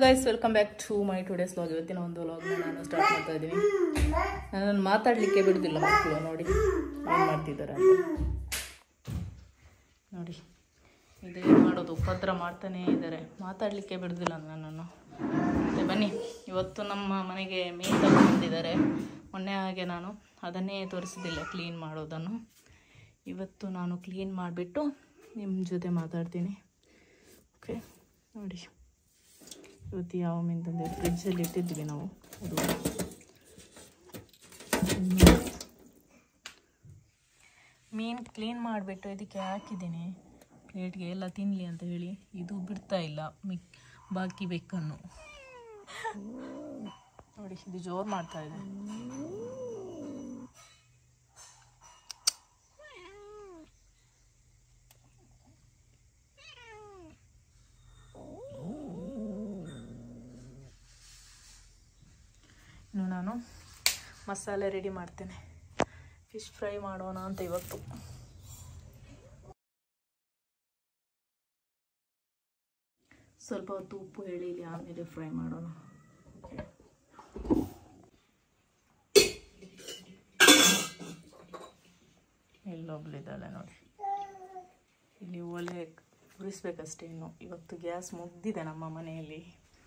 guys welcome back to my today's vlog ಇವತ್ತಿನ ಒಂದು ವ್ಲಾಗ್ನ ನಾನು ಸ್ಟಾರ್ಟ್ ಮಾಡ್ತಾ ಇದ್ದೀನಿ ನನ್ನನ್ನು ಮಾತಾಡಲಿಕ್ಕೆ ಬಿಡುದಿಲ್ಲ ಮಕ್ಕಳು ನೋಡಿ ಏನು ಮಾಡ್ತಿದ್ದಾರೆ ಅಂತ ನೋಡಿ ಇದೇನು ಮಾಡೋದು ಉಪದ್ರ ಮಾಡ್ತಾನೇ ಇದ್ದಾರೆ ಮಾತಾಡಲಿಕ್ಕೆ ಬಿಡುದಿಲ್ಲ ನನ್ನನ್ನು ಮತ್ತೆ ಬನ್ನಿ ಇವತ್ತು ನಮ್ಮ ಮನೆಗೆ ಮೀನು ತಗೊಂಡು ಬಂದಿದ್ದಾರೆ ಮೊನ್ನೆ ಹಾಗೆ ನಾನು ಅದನ್ನೇ ತೋರಿಸಿದಿಲ್ಲ ಕ್ಲೀನ್ ಮಾಡೋದನ್ನು ಇವತ್ತು ನಾನು ಕ್ಲೀನ್ ಮಾಡಿಬಿಟ್ಟು ನಿಮ್ಮ ಜೊತೆ ಮಾತಾಡ್ತೀನಿ ಓಕೆ ನೋಡಿ ಇವತ್ತು ಯಾವ ಮೀನು ತಂದೆ ಫ್ರಿಜ್ಜಲ್ಲಿ ಇಟ್ಟಿದ್ವಿ ನಾವು ಅದು ಮೀನು ಕ್ಲೀನ್ ಮಾಡಿಬಿಟ್ಟು ಇದಕ್ಕೆ ಹಾಕಿದ್ದೀನಿ ಪ್ಲೇಟ್ಗೆ ಎಲ್ಲ ತಿನ್ನಲಿ ಅಂತ ಹೇಳಿ ಇದು ಬಿಡ್ತಾ ಇಲ್ಲ ಮಿಕ್ ಬಾಕಿ ಬೆಕ್ಕನ್ನು ನೋಡಿ ಇದು ಜೋರು ಮಾಡ್ತಾ ಇದೆ ಇನ್ನು ನಾನು ಮಸಾಲೆ ರೆಡಿ ಮಾಡ್ತೇನೆ ಫಿಶ್ ಫ್ರೈ ಮಾಡೋಣ ಅಂತ ಇವತ್ತು ಸ್ವಲ್ಪ ಹೊತ್ತು ಉಪ್ಪು ಎಳೀಲಿ ಆಮೇಲೆ ಫ್ರೈ ಮಾಡೋಣ ಇಲ್ಲೊಬ್ಳಿದ್ದಾಳೆ ನೋಡಿ ಇಲ್ಲಿ ಒಲೆ ಉರಿಸ್ಬೇಕಷ್ಟೇ ಇನ್ನು ಇವತ್ತು ಗ್ಯಾಸ್ ಮುಗ್ದಿದೆ ನಮ್ಮ ಮನೆಯಲ್ಲಿ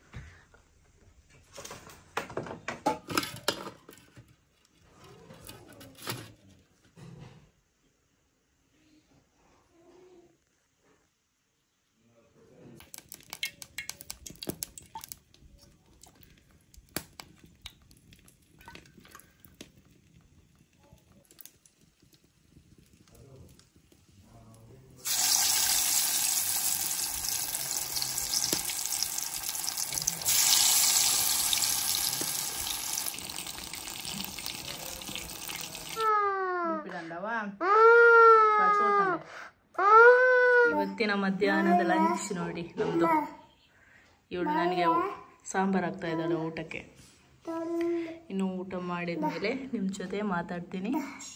ಬಿಡಂಡವಾ ಇವತ್ತಿನ ಮಧ್ಯಾಹ್ನದ ಲಂಚ್ ನೋಡಿ ನಮ್ಮದು ಇವಳು ನನಗೆ ಸಾಂಬಾರು ಆಗ್ತಾ ಇದ್ದಾಳೆ ಊಟಕ್ಕೆ ಇನ್ನು ಊಟ ಮಾಡಿದ ಮೇಲೆ ನಿಮ್ಮ ಜೊತೆ ಮಾತಾಡ್ತೀನಿ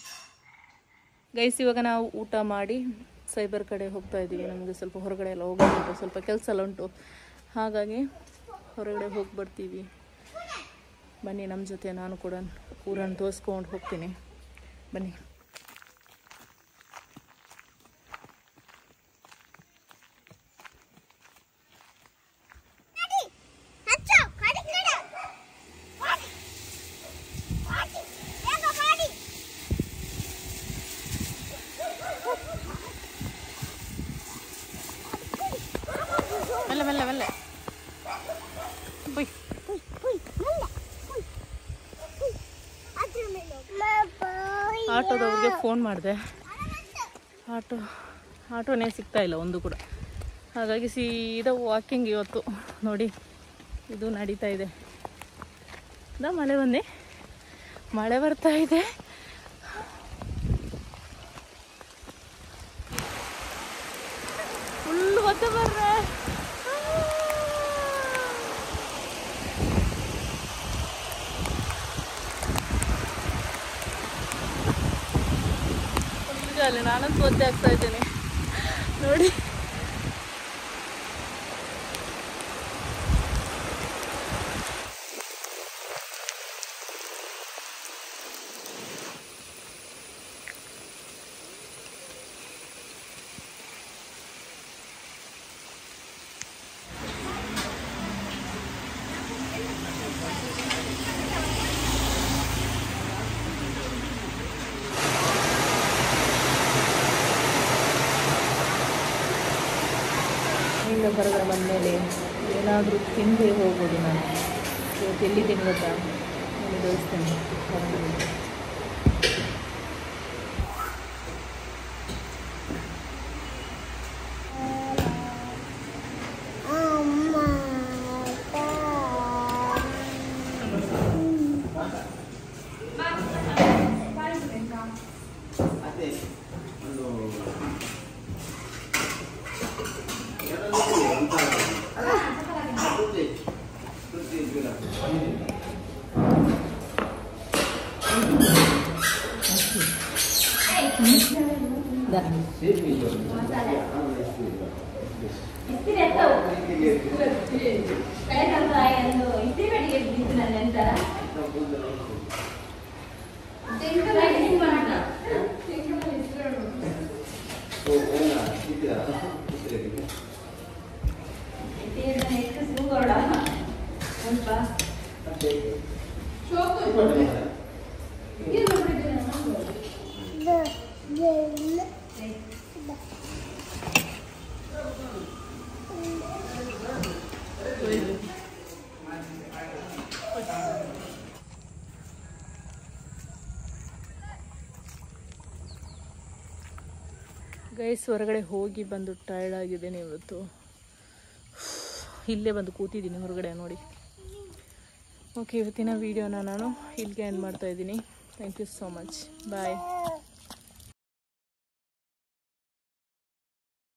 ಗೈಸ್ ಇವಾಗ ನಾವು ಊಟ ಮಾಡಿ ಸೈಬರ್ ಕಡೆ ಹೋಗ್ತಾ ಇದ್ದೀವಿ ನಮಗೆ ಸ್ವಲ್ಪ ಹೊರಗಡೆ ಎಲ್ಲ ಹೋಗೋದುಂಟು ಸ್ವಲ್ಪ ಕೆಲಸ ಎಲ್ಲ ಉಂಟು ಹಾಗಾಗಿ ಹೊರಗಡೆ ಹೋಗಿ ಬರ್ತೀವಿ ಬನ್ನಿ ನಮ್ಮ ಜೊತೆ ನಾನು ಕೂಡ ಊರನ್ನು ತೋರಿಸ್ಕೊಂಡು ಹೋಗ್ತೀನಿ ಬನ್ನಿ ಮೆಲ್ಲ ಮೆಲ್ಲ ಮೆಲ್ಲ ಹುಯ್ ಆಟೋದವ್ರಿಗೆ ಫೋನ್ ಮಾಡಿದೆ ಆಟೋ ಆಟೋನೇ ಸಿಗ್ತಾ ಇಲ್ಲ ಒಂದು ಕೂಡ ಹಾಗಾಗಿ ಸೀದಾ ವಾಕಿಂಗ್ ಇವತ್ತು ನೋಡಿ ಇದು ನಡೀತಾ ಇದೆ ದಾ ಮಳೆ ಬಂದೆ ಮಳೆ ಬರ್ತಾ ಇದೆ ಫುಲ್ ಹೊತ್ತು ಬರ್ರೆ ಅಲ್ಲಿ ನಾನಂತೂ ಒದ್ದೆ ಆಗ್ತಾ ಇದ್ದೇನೆ ನೋಡಿ ಈಗ ಹೊರಗಡೆ ಬಂದಮೇಲೆ ಏನಾದರೂ ತಿಂದೇ ಹೋಗ್ಬೋದು ನಾನು ಇವತ್ತು ಎಲ್ಲಿದ್ದೀನಿ ಗೊತ್ತಾ ನಾನು ತೋರಿಸ್ತೇನೆ ಹೊರಗಡೆ ಗೈಸ್ ಹೊರಗಡೆ ಹೋಗಿ ಬಂದು ಟಯರ್ಡ್ ಆಗಿದ್ದೇನೆ ಇವತ್ತು ಇಲ್ಲೇ ಬಂದು ಕೂತಿದ್ದೀನಿ ಹೊರಗಡೆ ನೋಡಿ ಓಕೆ ಇವತ್ತಿನ ವೀಡಿಯೋನ ನಾನು ಇಲ್ಲಿಗೆ ಎಂಡ್ ಮಾಡ್ತಾ ಇದ್ದೀನಿ thank you so much bye